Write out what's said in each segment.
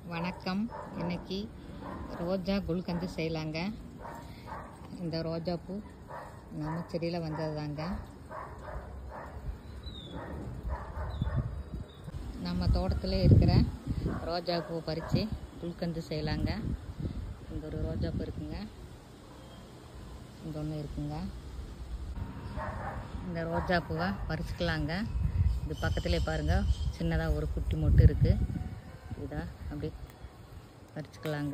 வணக்கம் இன்னைக்கு ரோஜா குல்கந்து செய்யலாங்க இந்த ரோஜா பூ நம்ம செடியில் வந்தது தாங்க நம்ம தோட்டத்தில் இருக்கிற ரோஜா பூ பறித்து குல்கந்து செய்யலாங்க இங்கே ஒரு ரோஜா பூ இருக்குங்க இங்கே ஒன்று இருக்குங்க இந்த ரோஜா பூவை பறிச்சுக்கலாங்க இது பக்கத்துலேயே பாருங்கள் சின்னதாக ஒரு குட்டி மொட்டு இருக்குது இதா அப்படி பறிச்சுக்கலாங்க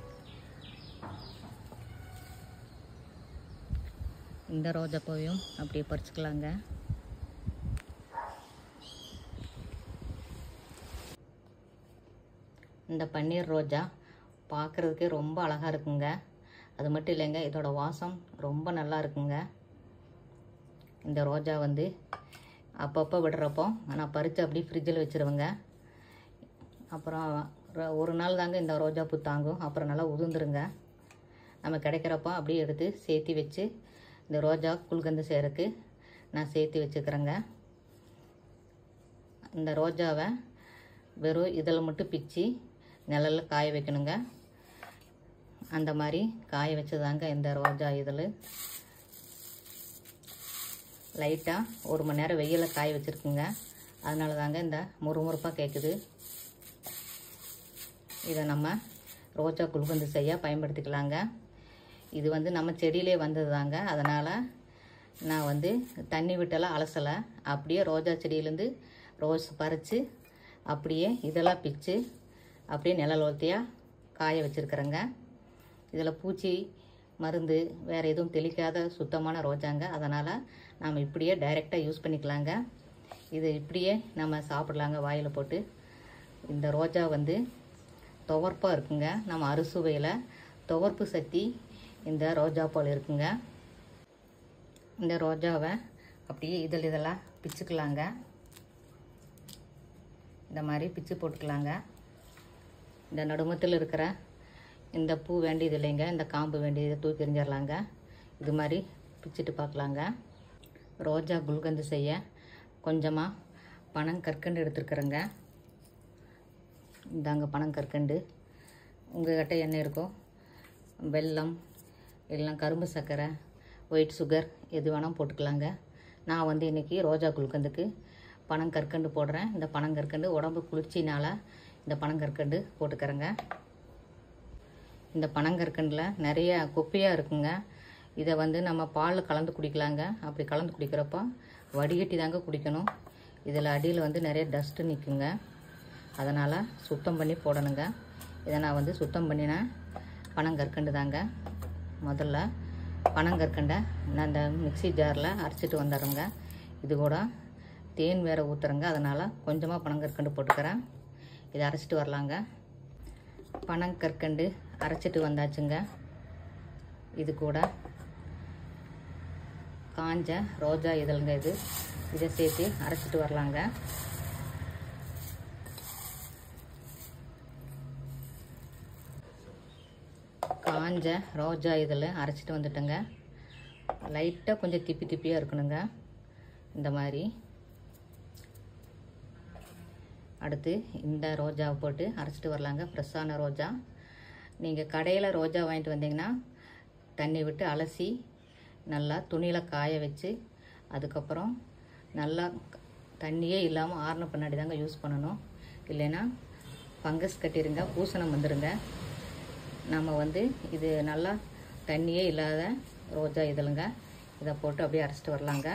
இந்த ரோஜா பூவையும் அப்படியே பறிச்சுக்கலாங்க இந்த பன்னீர் ரோஜா பார்க்குறதுக்கே ரொம்ப அழகாக இருக்குங்க அது மட்டும் இல்லைங்க இதோட வாசம் ரொம்ப நல்லா இருக்குங்க இந்த ரோஜா வந்து அப்பப்போ விடுறப்போ நான் பறித்து அப்படியே ஃப்ரிட்ஜில் வச்சுருவேங்க அப்புறம் ர- ஒரு நாள் தாங்க இந்த ரோஜா பூ தாங்கும் அப்புறம் நல்லா உதிர்ந்துருங்க நம்ம கிடைக்கிறப்போ அப்படியே எடுத்து சேர்த்தி வச்சு இந்த ரோஜா குல்கந்து செய்கிறதுக்கு நான் சேர்த்து வச்சுக்கிறேங்க இந்த ரோஜாவை வெறும் இதில் மட்டும் பிச்சு நிழலில் காய வைக்கணுங்க அந்த மாதிரி காய வச்சதாங்க இந்த ரோஜா இதழ் லைட்டாக ஒரு மணி நேரம் வெயிலில் காய வச்சுருக்குங்க அதனால தாங்க இந்த முறுமுறுப்பாக கேட்குது இதை நம்ம ரோஜா குல்கந்து செய்ய பயன்படுத்திக்கலாங்க இது வந்து நம்ம செடியிலே வந்தது தாங்க அதனால் நான் வந்து தண்ணி விட்டெல்லாம் அலசலை அப்படியே ரோஜா செடியிலேருந்து ரோஸ் பறித்து அப்படியே இதெல்லாம் பிச்சு அப்படியே நிழல் ஒத்தியாக காய வச்சுருக்குறேங்க இதில் பூச்சி மருந்து வேறு எதுவும் தெளிக்காத சுத்தமான ரோஜாங்க அதனால் நாம் இப்படியே டைரெக்டாக யூஸ் பண்ணிக்கலாங்க இது இப்படியே நம்ம சாப்பிடலாங்க வாயில் போட்டு இந்த ரோஜா வந்து துவர்ப்பாக இருக்குங்க நம்ம அறுசுவையில் துவர்ப்பு சக்தி இந்த ரோஜா பால் இருக்குங்க இந்த ரோஜாவை அப்படியே இதழ் இதெல்லாம் பிச்சுக்கலாங்க இந்த மாதிரி பிச்சு போட்டுக்கலாங்க இந்த நடுமத்தில் இருக்கிற இந்த பூ வேண்டியது இல்லைங்க இந்த காம்பு வேண்டியதை தூக்கி எறிஞ்சிடலாங்க இது மாதிரி பிச்சுட்டு பார்க்கலாங்க ரோஜா குல்கந்து செய்ய கொஞ்சமாக பனங்கற்கண்டு எடுத்துருக்குறேங்க இந்தாங்க பனங்கற்கண்டு உங்கள்கிட்ட என்ன இருக்கோ வெல்லம் இல்லைனா கரும்பு சர்க்கரை ஒயிட் சுகர் எது வேணால் போட்டுக்கலாங்க நான் வந்து இன்றைக்கி ரோஜா குல்கந்துக்கு பனங்கற்கண்டு போடுறேன் இந்த பனங்கற்கண்டு உடம்பு குளிர்ச்சினால் இந்த பனங்கற்கண்டு போட்டுக்கிறேங்க இந்த பனங்கற்கண்டில் நிறைய குப்பையாக இருக்குங்க இதை வந்து நம்ம பால் கலந்து குடிக்கலாங்க அப்படி கலந்து குடிக்கிறப்போ வடிகட்டி தாங்க குடிக்கணும் இதில் அடியில் வந்து நிறைய டஸ்ட்டு நிற்குங்க அதனால் சுத்தம் பண்ணி போடணுங்க இதை நான் வந்து சுத்தம் பண்ணின பனங்கற்கண்டு தாங்க முதல்ல பனங்கற்கண்டை நான் இந்த மிக்ஸி ஜாரில் அரைச்சிட்டு வந்துடுறேங்க இது கூட தேன் வேறு ஊற்றுறேங்க அதனால் கொஞ்சமாக பனங்கற்கண்டு போட்டுக்கிறேன் இதை அரைச்சிட்டு வரலாங்க பனங்கற்கண்டு அரைச்சிட்டு வந்தாச்சுங்க இது கூட காஞ்ச ரோஜா இதழ்ங்க இது இதை சேர்த்து அரைச்சிட்டு வரலாங்க காஞ்ச ரோஜா இதழ் அரைச்சிட்டு வந்துட்டேங்க லைட்டாக கொஞ்சம் திப்பி திப்பியாக இருக்கணுங்க இந்த மாதிரி அடுத்து இந்த ரோஜாவை போட்டு அரைச்சிட்டு வரலாங்க ஃப்ரெஷ்ஷான ரோஜா நீங்கள் கடையில் ரோஜா வாங்கிட்டு வந்தீங்கன்னா தண்ணி விட்டு அலசி நல்லா துணியில் காய வச்சு அதுக்கப்புறம் நல்லா தண்ணியே இல்லாமல் ஆறின பின்னாடி தாங்க யூஸ் பண்ணணும் இல்லைன்னா ஃபங்கஸ் கட்டிருங்க பூசணம் வந்துடுங்க நம்ம வந்து இது நல்லா தண்ணியே இல்லாத ரோஜா இதழுங்க இதை போட்டு அப்படியே அரைச்சிட்டு வரலாங்க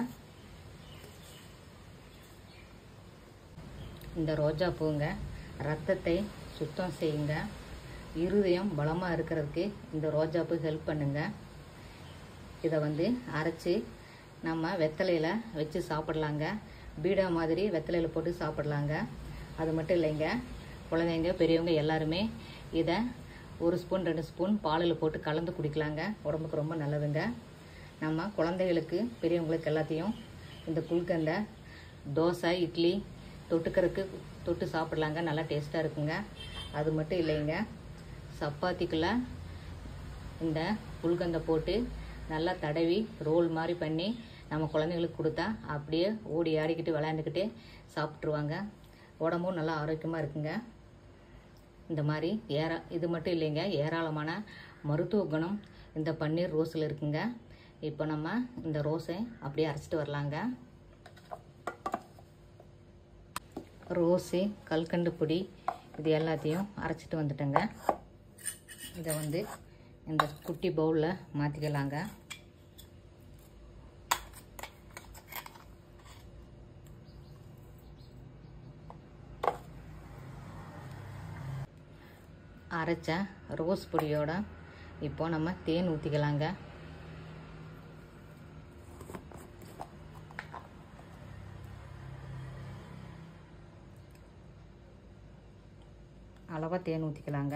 இந்த ரோஜா பூங்க ரத்தத்தை சுத்தம் செய்யுங்க இருதயம் பலமாக இருக்கிறதுக்கு இந்த ரோஜா பூ ஹெல்ப் பண்ணுங்க இதை வந்து அரைச்சி நம்ம வெத்தலையில் வச்சு சாப்பிடலாங்க பீடா மாதிரி வெத்தலையில் போட்டு சாப்பிடலாங்க அது மட்டும் இல்லைங்க குழந்தைங்க பெரியவங்க எல்லாருமே இதை ஒரு ஸ்பூன் ரெண்டு ஸ்பூன் பாலில் போட்டு கலந்து குடிக்கலாங்க உடம்புக்கு ரொம்ப நல்லதுங்க நம்ம குழந்தைகளுக்கு பெரியவங்களுக்கு எல்லாத்தையும் இந்த குல்கண்டை தோசை இட்லி தொட்டுக்கிறதுக்கு தொட்டு சாப்பிடலாங்க நல்லா டேஸ்ட்டாக இருக்குங்க அது மட்டும் இல்லைங்க சப்பாத்திக்குள்ள இந்த குல்கந்தை போட்டு நல்லா தடவி ரோல் மாதிரி பண்ணி நம்ம குழந்தைங்களுக்கு கொடுத்தா அப்படியே ஓடி ஆடிக்கிட்டு விளையாண்டுக்கிட்டே சாப்பிட்ருவாங்க உடம்பும் நல்லா ஆரோக்கியமாக இருக்குங்க இந்த மாதிரி ஏரா இது மட்டும் இல்லைங்க ஏராளமான மருத்துவ குணம் இந்த பன்னீர் ரோஸில் இருக்குங்க இப்போ நம்ம இந்த ரோஸை அப்படியே அரைச்சிட்டு வரலாங்க ரோஸு கல்கண்டு பொடி இது எல்லாத்தையும் அரைச்சிட்டு வந்துட்டேங்க இதை வந்து இந்த குட்டி பவுலில் மாற்றிக்கலாங்க அரைச்ச ரோஸ் பொடியோட இப்போ நம்ம தேன் ஊற்றிக்கலாங்க அளவாக தேன் ஊற்றிக்கலாங்க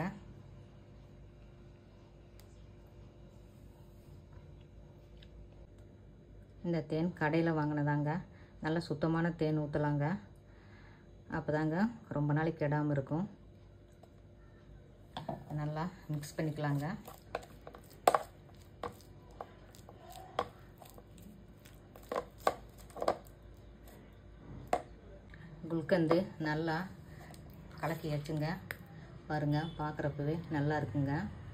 இந்த தேன் கடையில் வாங்கினதாங்க நல்ல சுத்தமான தேன் ஊற்றலாங்க அப்போ தாங்க ரொம்ப நாளைக்கு கெடாமல் இருக்கும் நல்லா மிக்ஸ் பண்ணிக்கலாங்க குல்கந்து நல்லா கலக்கி வச்சுங்க பாருங்க பார்க்குறப்பவே நல்லா இருக்குங்க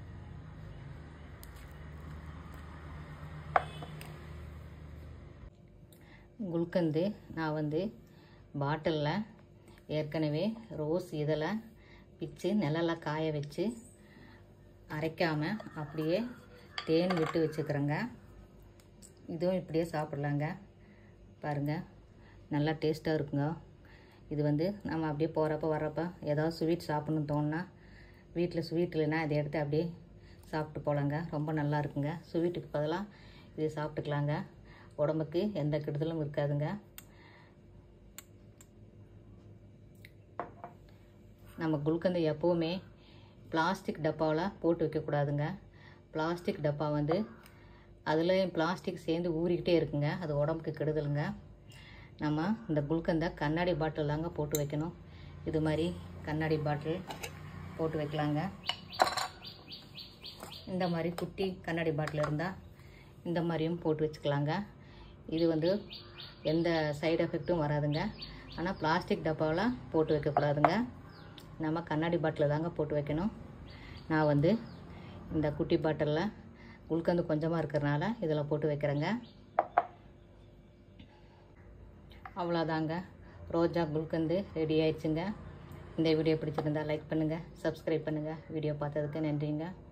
குல்கந்து நான் வந்து பாட்டிலில் ஏற்கனவே ரோஸ் இதழை பிச்சு நிழலில் காய வச்சு அரைக்காமல் அப்படியே தேன் விட்டு வச்சுக்கிறேங்க இதுவும் இப்படியே சாப்பிட்லாங்க பாருங்கள் நல்லா டேஸ்ட்டாக இருக்குங்க இது வந்து நம்ம அப்படியே போகிறப்ப வர்றப்ப ஏதாவது ஸ்வீட் சாப்பிட்ணுன்னு தோணுனா வீட்டில் ஸ்வீட் இல்லைன்னா இதை எடுத்து அப்படியே சாப்பிட்டு போகலாங்க ரொம்ப நல்லா இருக்குங்க ஸ்வீட்டுக்கு பதிலாக இது சாப்பிட்டுக்கலாங்க உடம்புக்கு எந்த கெடுதலும் இருக்காதுங்க நம்ம குல்கந்து எப்போவுமே பிளாஸ்டிக் டப்பாவில் போட்டு வைக்கக்கூடாதுங்க பிளாஸ்டிக் டப்பா வந்து அதில் பிளாஸ்டிக் சேர்ந்து ஊறிக்கிட்டே இருக்குங்க அது உடம்புக்கு கெடுதலுங்க நம்ம இந்த குல்கந்தை கண்ணாடி பாட்டில் தாங்க போட்டு வைக்கணும் இது மாதிரி கண்ணாடி பாட்டில் போட்டு வைக்கலாங்க இந்த மாதிரி குட்டி கண்ணாடி பாட்டில் இருந்தால் இந்த மாதிரியும் போட்டு வச்சுக்கலாங்க இது வந்து எந்த சைடு எஃபெக்ட்டும் வராதுங்க ஆனால் பிளாஸ்டிக் டப்பாவில் போட்டு வைக்கக்கூடாதுங்க நம்ம கண்ணாடி பாட்டில் தாங்க போட்டு வைக்கணும் நான் வந்து இந்த குட்டி பாட்டிலில் குல்கந்து கொஞ்சமாக இருக்கிறனால இதில் போட்டு வைக்கிறேங்க அவ்வளோதாங்க ரோஜா குல்கந்து ரெடி ஆயிடுச்சுங்க இந்த வீடியோ பிடிச்சிருந்தா லைக் பண்ணுங்கள் சப்ஸ்கிரைப் பண்ணுங்கள் வீடியோ பார்த்ததுக்கு நன்றிங்க